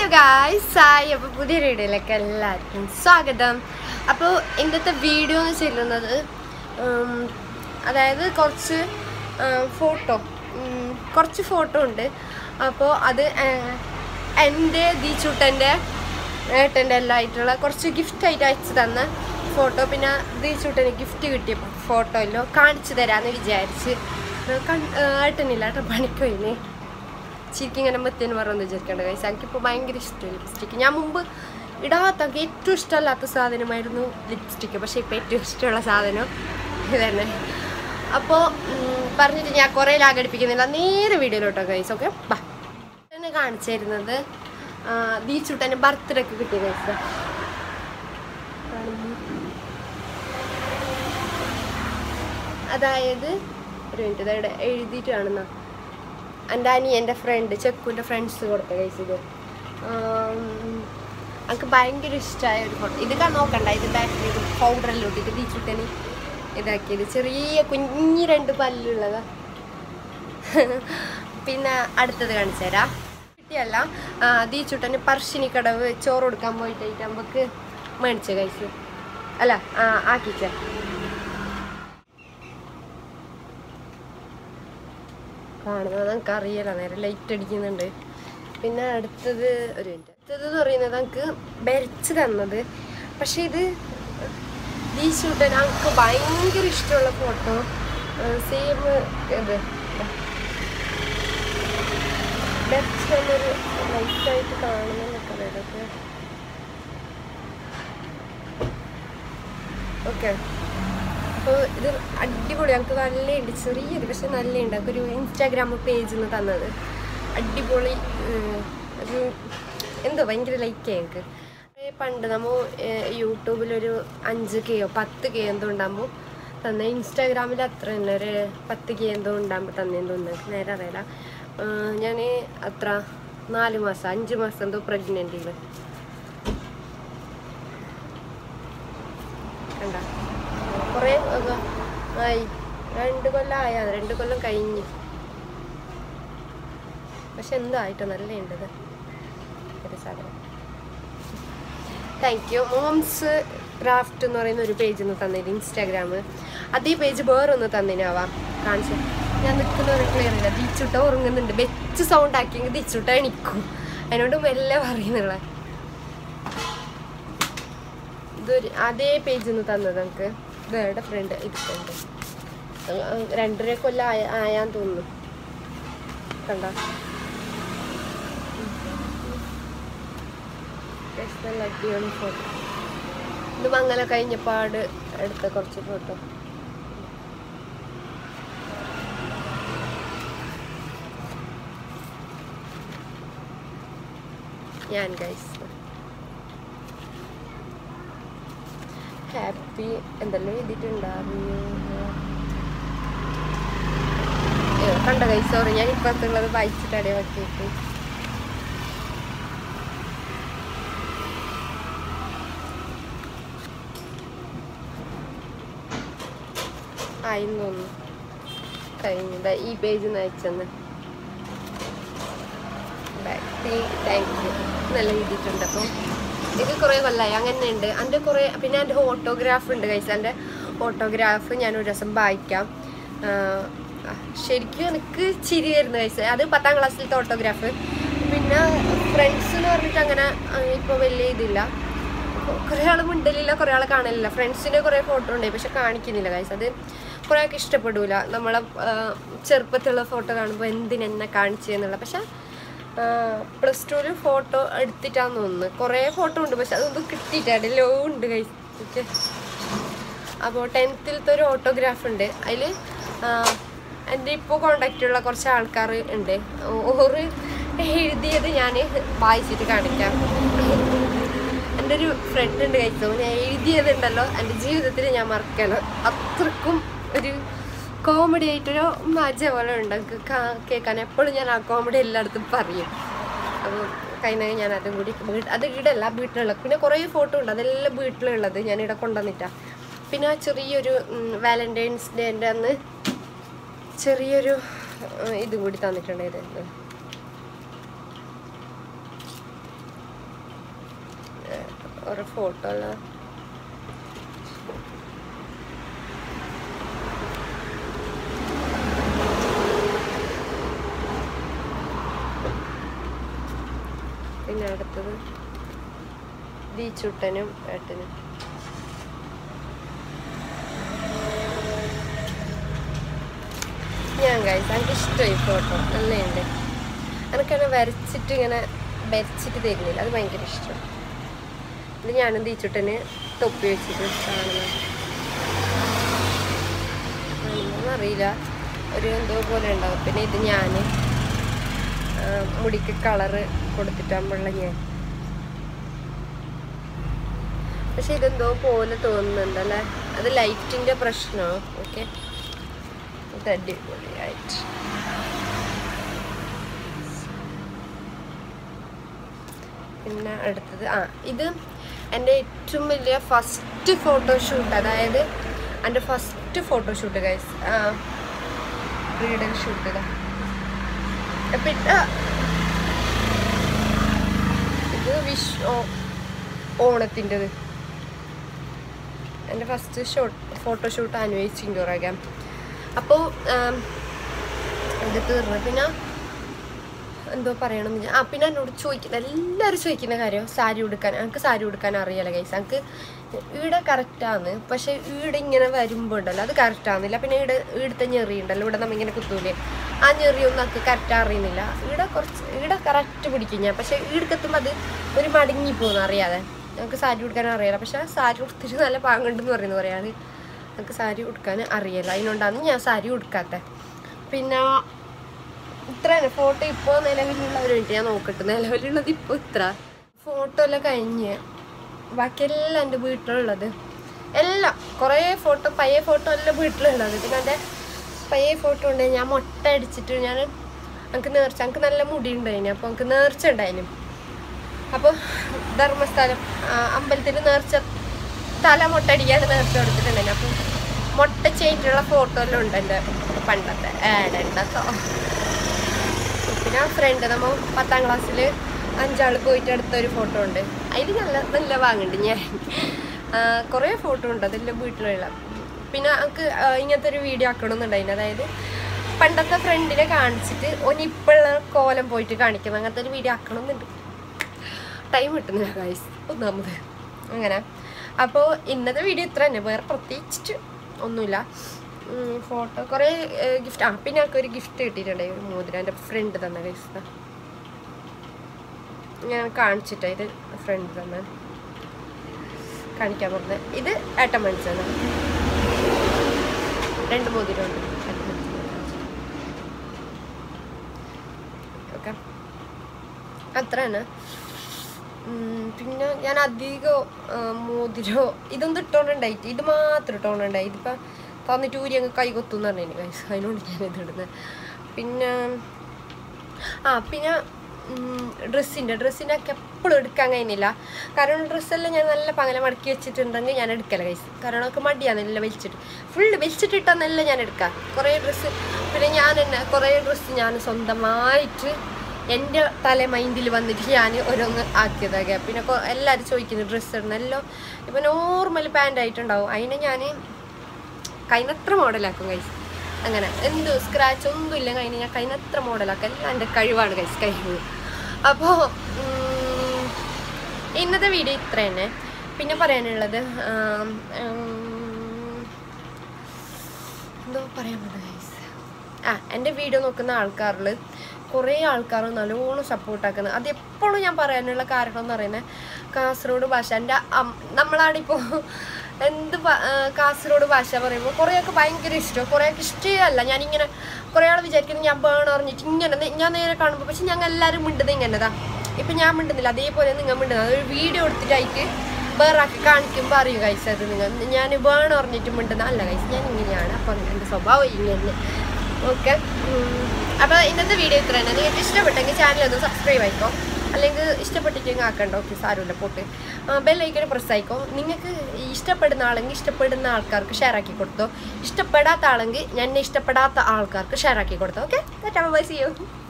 ഗായ് സായി അപ്പോൾ പുതിയ വീഡിയോയിലേക്ക് എല്ലാവർക്കും സ്വാഗതം അപ്പോൾ ഇന്നത്തെ വീഡിയോ എന്ന് ചെല്ലുന്നത് ഉം, അതായത് കുറച്ച് ഫോട്ടോ കുറച്ച് ഫോട്ടോ ഉണ്ട് അപ്പോൾ അത് ഏഹ്, എൻ്റെ ദീച്ചൂട്ടൻ്റെ ഏട്ടൻ്റെ എല്ലാം ആയിട്ടുള്ള കുറച്ച് ഗിഫ്റ്റ് ആയിട്ട് അയച്ചു തന്ന ഫോട്ടോ പിന്നെ ദീച്ചൂട്ടന് ഗിഫ്റ്റ് കിട്ടിയ ഫോട്ടോ എല്ലാം കാണിച്ചു തരാമെന്ന് വിചാരിച്ച് കൺ- ഏഹ്, ഏട്ടനില്ല ഏട്ടൻ പണിക്കോയിന് ശരിക്കും ഇങ്ങനെ മെത്തേന് പറഞ്ഞു വിചാരിക്കേണ്ട കൈസ് എനിക്കിപ്പോൾ ഭയങ്കര ഇഷ്ടമാണ് ലിപ്സ്റ്റിക്ക് ഞാൻ മുമ്പ് ഇടാത്ത എനിക്ക് ഏറ്റവും ഇഷ്ടമല്ലാത്ത സാധനമായിരുന്നു ലിപ്സ്റ്റിക്ക് പക്ഷേ ഇപ്പോൾ ഏറ്റവും ഇഷ്ടമുള്ള സാധനം ഇത് തന്നെ അപ്പോൾ പറഞ്ഞിട്ട് ഞാൻ കുറേ ലാഗടിപ്പിക്കുന്നില്ല നേരെ വീഡിയോയിലോട്ടോ കൈസ് ഓക്കെ ബാ എന്നെ കാണിച്ചിരുന്നത് ബീച്ചുട്ടൻ്റെ ബർത്ത്ഡേക്ക് കിട്ടിയ കൈസ് അതായത് ഒരു മിനിറ്റ് ഇതവിടെ എഴുതിയിട്ട് കാണുന്ന എൻ്റെ അനി എൻ്റെ ഫ്രണ്ട് ചെക്കുൻ്റെ ഫ്രണ്ട്സ് കൊടുത്ത കൈസ് ഇത് എനിക്ക് ഭയങ്കര ഇഷ്ടമായ ഒരു ഫോട്ടോ ഇത് കാണാൻ നോക്കണ്ട ഇത് ബാക്കിൽ ഇത് പൗഡറെല്ലാം ഇട്ടിട്ട് ബീച്ചുട്ടന് ഇതാക്കിയത് ചെറിയ കുഞ്ഞി രണ്ട് പല്ലുള്ളതാ പിന്നെ അടുത്തത് കാണിച്ചു തരാം കിട്ടിയല്ല ദീച്ചുട്ടന് പറശ്ശിനി കടവ് ചോറ് കൊടുക്കാൻ പോയിട്ടായിട്ട് നമുക്ക് മേടിച്ച കൈസ് അല്ല ആ, ആക്കിച്ച കാണുന്നത് നമുക്ക് അറിയില്ല നേരെ ലൈറ്റ് അടിക്കുന്നുണ്ട് പിന്നെ അടുത്തത് ഒരു മിനിറ്റ് അടുത്തത് എന്ന് പറയുന്നത് നമുക്ക് വരച്ച് തന്നത് പക്ഷെ ഇത് ഈ ഷൂട്ടൻ നമുക്ക് ഭയങ്കര ഇഷ്ടമുള്ള ഫോട്ടോ സെയിം ഇത് വരച്ച് തന്നൊരു ലൈറ്റായിട്ട് കാണുന്നതൊക്കെ ഇതൊക്കെ ഓക്കെ അപ്പോൾ ഇത് അടിപൊളി ഞങ്ങൾക്ക് നല്ലുണ്ട് ചെറിയത് പക്ഷെ നല്ലുണ്ട് ഞങ്ങൾക്ക് ഒരു ഇൻസ്റ്റാഗ്രാം പേജിൽ നിന്ന് തന്നത് അടിപൊളി ഉം, ഒരു എന്തോ ഭയങ്കര ലൈക്ക് ഞങ്ങൾക്ക് പണ്ട് നമ്മൾ യൂട്യൂബിലൊരു അഞ്ച് കെയോ പത്ത് കെ എന്തോ ഉണ്ടാകുമ്പോൾ തന്നെ ഇൻസ്റ്റാഗ്രാമിൽ അത്ര തന്നെ ഒരു പത്ത് കെ എന്തോ ഉണ്ടാകുമ്പോൾ തന്നെയെന്തോ ഉണ്ട് എനിക്ക് നേരെ അറിയില്ല ഞാൻ അത്ര നാല് മാസം അഞ്ച് മാസം എന്തോ പ്രഗ്നൻ്റ് കണ്ട കുറേ ഒക്കെ ആയി രണ്ട് കൊല്ലം ആയാ രണ്ട് കൊല്ലം കഴിഞ്ഞു പക്ഷെ എന്തായിട്ടോ നല്ല ഉണ്ടത് ഒരു സാധനം താങ്ക് യു മോംസ് ക്രാഫ്റ്റ് എന്ന് പറയുന്ന ഒരു പേജിൽ നിന്ന് തന്നിട്ട് ഇൻസ്റ്റാഗ്രാം അതേ പേജ് വേറൊന്ന് തന്നിനാവാം കാണിച്ചു ഞാൻ നിൽക്കുന്ന ഒരു ക്ലിയർ ഇല്ല ദിച്ചുട്ട ഉറങ്ങുന്നുണ്ട് വെച്ച് സൗണ്ട് ആക്കിയെങ്കിൽ ദിച്ചുട്ട എണിക്കും അതിനോട് മെല്ലെ പറയുന്നുള്ള ഇതൊരു അതേ പേജിൽ നിന്ന് തന്നത് നമുക്ക് ഇതേടെ ഫ്രണ്ട് ഇരിക്കുന്നുണ്ട് രണ്ടര കൊല്ലം ആയ ആയാന്ന് തോന്നുന്നു കണ്ട നല്ല അടിപൊളി ഫോട്ടോ ഇത് മംഗല കഴിഞ്ഞപ്പാട് എടുത്ത കുറച്ച് ഫോട്ടോ ഞാൻ ഗൈസ് ഹാപ്പി എന്തെല്ലാം എഴുതിയിട്ടുണ്ടായിരുന്നു കണ്ട കൈ സോറി ഞാൻ ഇപ്പത്തുള്ളത് വായിച്ചിട്ടാണ് വെക്കിയിട്ട് ആയിന്ന് തോന്നുന്നു കഴിഞ്ഞത് ഈ പേജ് നിന്ന് അയച്ചെന്ന് താങ്ക് യു നല്ല എഴുതിയിട്ടുണ്ട് അപ്പം ഇത് കുറേ കൊല്ലമായി അങ്ങനെ ഉണ്ട് എൻ്റെ കുറേ പിന്നെ എൻ്റെ ഓട്ടോഗ്രാഫ് ഉണ്ട് കഴിച്ച എൻ്റെ ഓട്ടോഗ്രാഫ് ഞാൻ ഒരു ദിവസം വായിക്കാം ആഹ് ശരിക്കും എനിക്ക് ചിരി വരുന്ന കഴിച്ച അത് പത്താം ക്ലാസ്സിലത്തെ ഓട്ടോഗ്രാഫ് പിന്നെ ഫ്രണ്ട്സ് എന്ന് പറഞ്ഞിട്ട് അങ്ങനെ ഇപ്പോൾ വലിയ ഇതില്ല കുറേ ആൾ മിണ്ടലില്ല കുറേ ആൾ കാണലില്ല ഫ്രണ്ട്സിൻ്റെ കുറേ ഫോട്ടോ ഉണ്ട് പക്ഷെ കാണിക്കുന്നില്ല കഴിച്ച അത് കുറേ ആൾക്ക് ഇഷ്ടപ്പെടില്ല നമ്മളെ ആഹ് ചെറുപ്പത്തിലുള്ള ഫോട്ടോ കാണുമ്പോൾ എന്തിനെന്നെ കാണിച്ചു എന്നുള്ള പക്ഷെ പ്ലസ് ടുവിൽ ഫോട്ടോ എടുത്തിട്ടാന്ന് തോന്നുന്നു കുറേ ഫോട്ടോ ഉണ്ട് പക്ഷെ അതൊന്നും കിട്ടിയിട്ടാണ് ലോ ഉണ്ട് കഴിച്ച് അപ്പോൾ ടെൻത്തിലത്തെ ഒരു ഓട്ടോഗ്രാഫ് ഉണ്ട് അതിൽ എൻ്റെ ഇപ്പോൾ കോണ്ടാക്റ്റുള്ള കുറച്ച് ആൾക്കാർ ഉണ്ട് ഓറ് എഴുതിയത് ഞാൻ വായിച്ചിട്ട് കാണിക്കാം എൻ്റെ ഒരു ഫ്രണ്ട് ഉണ്ട് കഴിച്ചു ഞാൻ എഴുതിയതുണ്ടല്ലോ എൻ്റെ ജീവിതത്തിൽ ഞാൻ മറക്കണം അത്രക്കും ഒരു കോമഡി ആയിട്ടൊരു മജ പോലെ ഉണ്ട് എനിക്ക് കാ- കേൾക്കാൻ എപ്പോഴും ഞാൻ ആ കോമഡി എല്ലായിടത്തും പറയും അപ്പോൾ കഴിഞ്ഞ ഞാൻ അതും കൂടി വീട്ട് അത് ഇടല്ല വീട്ടിലുള്ള പിന്നെ കുറേ ഫോട്ടോ ഉണ്ട് അതെല്ലാം വീട്ടിലുള്ളത് ഞാൻ ഇവിടെ കൊണ്ടുവന്നിട്ടാ പിന്നെ ആ ചെറിയൊരു വാലൻറ്റൈൻസ് ഡേൻ്റെ അന്ന് ചെറിയൊരു ഉം, ഇതും കൂടി തന്നിട്ടുണ്ട് ഇത് ഓരോ ഫോട്ടോ എല്ലാം പിന്നെ അടുത്തത് ദീച്ചുട്ടനും ഏട്ടനും ഞാൻ കഴിച്ചു എനിക്ക് ഇഷ്ടമായി ഫോട്ടോ നല്ലുണ്ട് എനിക്കങ്ങനെ വരച്ചിട്ട് ഇങ്ങനെ വരച്ചിട്ട് തരുന്നില്ല അത് ഭയങ്കര ഇഷ്ടം ഇത് ഞാനും തീച്ചുട്ടന് തൊപ്പി വെച്ചിട്ട് കാണുന്നത് കാണുന്നതെന്ന് അറിയില്ല ഒരു എന്തോ പോലെ ഉണ്ടാവും പിന്നെ ഇത് ഞാൻ മുടിക്ക് കളറ് കൊടുത്തിട്ടാകുമ്പോഴുള്ള ഞാൻ പക്ഷെ ഇതെന്തോ പോലെ തോന്നുന്നുണ്ടല്ലേ അത് ലൈറ്റിന്റെ പ്രശ്നമോ ഓക്കെ ഇത് അടിപൊളിയായിട്ട് പിന്നെ അടുത്തത് ആ ഇത് എൻ്റെ ഏറ്റവും വലിയ ഫസ്റ്റ് ഫോട്ടോഷൂട്ട് അതായത് എൻ്റെ first photoshoot guys bridal shoot ഇതാ പിന്നെ ഇത് വിഷ് ഓ- ഓണത്തിൻ്റെത് എൻ്റെ ഫസ്റ്റ് ഷോട്ട് ഫോട്ടോഷൂട്ട് അനുഭവിച്ച് ഇൻഡോറാകാം അപ്പോൾ ഇത് തീർന്നു പിന്നെ എന്തോ പറയണം എന്ന് ആ പിന്നെ എന്നോട് ചോദിക്കുന്ന എല്ലാവരും ചോദിക്കുന്ന കാര്യം സാരി ഉടുക്കാൻ എനിക്ക് സാരി ഉടുക്കാൻ അറിയാലോ കൈസ് എനിക്ക് ഈടെ കറക്റ്റാണ് പക്ഷെ ഈടെ ഇങ്ങനെ വരുമ്പോൾ ഉണ്ടല്ലോ അത് കറക്റ്റ് ആവുന്നില്ല പിന്നെ ഈടെ ഈടുത്തെ ഞെറി ഉണ്ടല്ലോ ഇവിടെ നമ്മ ഇങ്ങനെ കുത്തൂലേ ആ ഞെറിയൊന്നും എനിക്ക് കറക്റ്റ് അറിയുന്നില്ല ഈടെ കുറച്ച് ഈടെ കറക്റ്റ് പിടിക്കും ഞാൻ പക്ഷെ ഈടുക്കെത്തുമ്പോൾ അത് ഒരു മടങ്ങി പോകുന്നു അറിയാതെ നമുക്ക് സാരി ഉടുക്കാൻ അറിയില്ല പക്ഷെ സാരി ഉടുത്തിട്ട് നല്ല പാങ്ങുണ്ടെന്ന് പറയുന്നത് പറയാറ് എനിക്ക് സാരി ഉടുക്കാൻ അറിയില്ല അതിനോണ്ടാണ് ഞാൻ സാരി ഉടുക്കാത്തത് പിന്നെ ഇത്ര ഫോട്ടോ ഇപ്പോൾ നിലവിലുള്ള ഒരു മിനിറ്റ് ഞാൻ നോക്കട്ടെ നിലവിലുള്ളത് ഇപ്പോൾ ഇത്ര ഫോട്ടോ എല്ലാം കഴിഞ്ഞ് ബാക്കിയെല്ലാം എൻ്റെ വീട്ടിലുള്ളത് എല്ലാം കുറേ ഫോട്ടോ പഴയ ഫോട്ടോ എല്ലാം വീട്ടിലുള്ളത് പിന്നെ എൻ്റെ പഴയ ഫോട്ടോ ഉണ്ട് ഞാൻ മുട്ട അടിച്ചിട്ട് ഞാൻ എനിക്ക് നേർച്ച എനിക്ക് നല്ല മുടി ഉണ്ടായിന് അപ്പോൾ എനിക്ക് നേർച്ച ഉണ്ടായിനും അപ്പോൾ ധർമ്മസ്ഥലം ആ, അമ്പലത്തിൽ നേർച്ച തല മുട്ട അടിക്കാതെ നേർച്ച കൊടുത്തിട്ടുണ്ടായിരുന്നു അപ്പം മുട്ട ചെയ്തിട്ടുള്ള ഫോട്ടോ എല്ലാം ഉണ്ട് എൻ്റെ പണ്ടത്തെ ഏടണ്ടോ പിന്നെ ഫ്രണ്ട് നമ്മ പത്താം ക്ലാസ്സിൽ അഞ്ചാൾ പോയിട്ട് എടുത്തൊരു ഫോട്ടോ ഉണ്ട് അതിൽ നല്ല നല്ല വാങ്ങുന്നുണ്ട് ഞാൻ കുറേ ഫോട്ടോ ഉണ്ട് അതെല്ലാം വീട്ടിലുള്ള പിന്നെ നമുക്ക് ഇങ്ങനത്തെ ഒരു വീഡിയോ ആക്കണമെന്നുണ്ടായിരുന്നു അതായത് പണ്ടത്തെ ഫ്രണ്ടിനെ കാണിച്ചിട്ട് ഒനിപ്പുള്ള കോലം പോയിട്ട് കാണിക്കണം അങ്ങനത്തെ ഒരു വീഡിയോ ആക്കണമെന്നുണ്ട് ടൈം കിട്ടുന്നില്ല ഗൈസ് ഒന്നാമത് അങ്ങനെ അപ്പോൾ ഇന്നത്തെ വീഡിയോ ഇത്ര തന്നെ വേറെ പ്രത്യേകിച്ചിട്ട് ഒന്നുമില്ല ഫോട്ടോ കുറേ ഗിഫ്റ്റ് ആ പിന്നെ എനിക്ക് ഒരു ഗിഫ്റ്റ് കിട്ടിയിട്ടുണ്ട് ഒരു മോതിരം എൻ്റെ ഫ്രണ്ട് തന്ന ഗൈസ് ഞാൻ കാണിച്ചിട്ടാ ഇത് ഫ്രണ്ട് തന്നെ കാണിക്കാൻ പറഞ്ഞത് ഇത് ഏട്ടൻ മേടിച്ചത് രണ്ട് മോതിരമുണ്ട് ഏട്ടൻ മേടിച്ചത് ഓക്കെ അത്ര തന്നെ ഉം, പിന്നെ ഞാൻ അധികം ആ, മോതിരോ ഇതൊന്നും ഇട്ടോണ്ടുണ്ടായിട്ട് ഇത് മാത്രം ഇട്ടോണ്ടുണ്ടായി ഇതിപ്പോൾ തന്നിട്ട് ഊരി അങ്ങ് കൈ കൊത്തുന്ന് പറഞ്ഞു കൈസ് അതിനോട് ഞാൻ ഇത് ഇടുന്നത് പിന്നെ ആ പിന്നെ ഡ്രസ്സിൻ്റെ ഡ്രസ്സിൻ്റെ ഒക്കെ എപ്പോഴും എടുക്കാൻ കഴിയുന്നില്ല കാരണം ഡ്രസ്സെല്ലാം ഞാൻ നല്ല പകല മടക്കി വെച്ചിട്ടുണ്ടെങ്കിൽ ഞാൻ എടുക്കല കൈസ് കാരണം ഒക്കെ മടിയാണ് എല്ലാം വലിച്ചിട്ട് ഫുള്ള് വലിച്ചിട്ടിട്ടെന്നല്ല ഞാൻ എടുക്കാം കുറേ ഡ്രസ്സ് പിന്നെ ഞാൻ തന്നെ കുറേ ഡ്രസ്സ് ഞാൻ സ്വന്തമായിട്ട് എൻ്റെ തല മൈൻഡിൽ വന്നിട്ട് ഞാൻ ഓരോന്ന് ആക്കിയതൊക്കെ പിന്നെ കൊ- എല്ലാവരും ചോദിക്കുന്നു ഡ്രസ്സ് ഇടുന്ന എല്ലാം ഇപ്പം നോർമൽ പാൻ്റ് ആയിട്ടുണ്ടാവും അതിനെ ഞാൻ കൈനത്ര മോഡലാക്കും കൈസ് അങ്ങനെ എന്ത് സ്ക്രാച്ച് ഒന്നും ഇല്ല കഴിഞ്ഞ് ഞാൻ കൈനത്ര മോഡലാക്കും എല്ലാം എൻ്റെ കഴിവാണ് കൈസ് കഴിവ് അപ്പോൾ ഇന്നത്തെ വീഡിയോ ഇത്ര തന്നെ പിന്നെ പറയാനുള്ളത് ആം, ഉം, എന്തോ പറയാൻ പറ്റും ഗൈസ് ആ എൻ്റെ വീഡിയോ നോക്കുന്ന ആൾക്കാരിൽ കുറേ ആൾക്കാർ നല്ലോണം സപ്പോർട്ടാക്കുന്നത് അത് എപ്പോഴും ഞാൻ പറയാനുള്ള കാരണം എന്ന് പറയുന്നത് കാസർഗോഡ് ഭാഷ എൻ്റെ നമ്മളാണിപ്പോൾ എന്ത് ഭ- ആ, കാസർഗോഡ് ഭാഷ പറയുമ്പോൾ കുറേയൊക്കെ ഭയങ്കര ഇഷ്ടം കുറേയൊക്കെ ഇഷ്ടമല്ല ഞാനിങ്ങനെ കുറേ ആൾ വിചാരിക്കുന്നത് ഞാൻ വേണം പറഞ്ഞിട്ട് ഇങ്ങനെ നേ- ഞാൻ നേരെ കാണുമ്പോൾ പക്ഷെ ഞങ്ങൾ എല്ലാവരും മിണ്ടുന്നത് ഇങ്ങനെതാ ഇപ്പം ഞാൻ മിണ്ടുന്നില്ല അതേപോലെ നിങ്ങൾ മിണ്ടുന്നത് അതൊരു വീഡിയോ എടുത്തിട്ടായിട്ട് വേറെ ആക്കി കാണിക്കുമ്പോൾ അറിയും കൈസ് അത് നിങ്ങൾ ഞാൻ വേണം പറഞ്ഞിട്ട് മിണ്ടുന്ന അല്ല കൈസ് ഞാൻ ഇങ്ങനെയാണ് അപ്പം എൻ്റെ സ്വഭാവം ഇങ്ങനെ ഓക്കെ അപ്പോൾ ഇന്നത്തെ വീഡിയോ ഇത്ര തന്നെ നിങ്ങൾക്ക് ഇഷ്ടപ്പെട്ടെങ്കിൽ ചാനൽ ഒന്ന് സബ്സ്ക്രൈബ് ആയിക്കോ അല്ലെങ്കിൽ ഇഷ്ടപ്പെട്ടിട്ടെങ്കിൽ ആക്കണ്ട ഓക്കെ സാരമില്ല പോട്ട് ബെല്ലൈക്കന് പ്രസ് ആയിക്കോ നിങ്ങൾക്ക് ഇഷ്ടപ്പെടുന്ന ആളെങ്കിൽ ഇഷ്ടപ്പെടുന്ന ആൾക്കാർക്ക് ഷെയർ ആക്കി കൊടുത്തോ ഇഷ്ടപ്പെടാത്ത ആളെങ്കിൽ ഞാൻ ഇഷ്ടപ്പെടാത്ത ആൾക്കാർക്ക് ഷെയർ ആക്കി കൊടുത്തോ ഓക്കെ ബൈ സി യു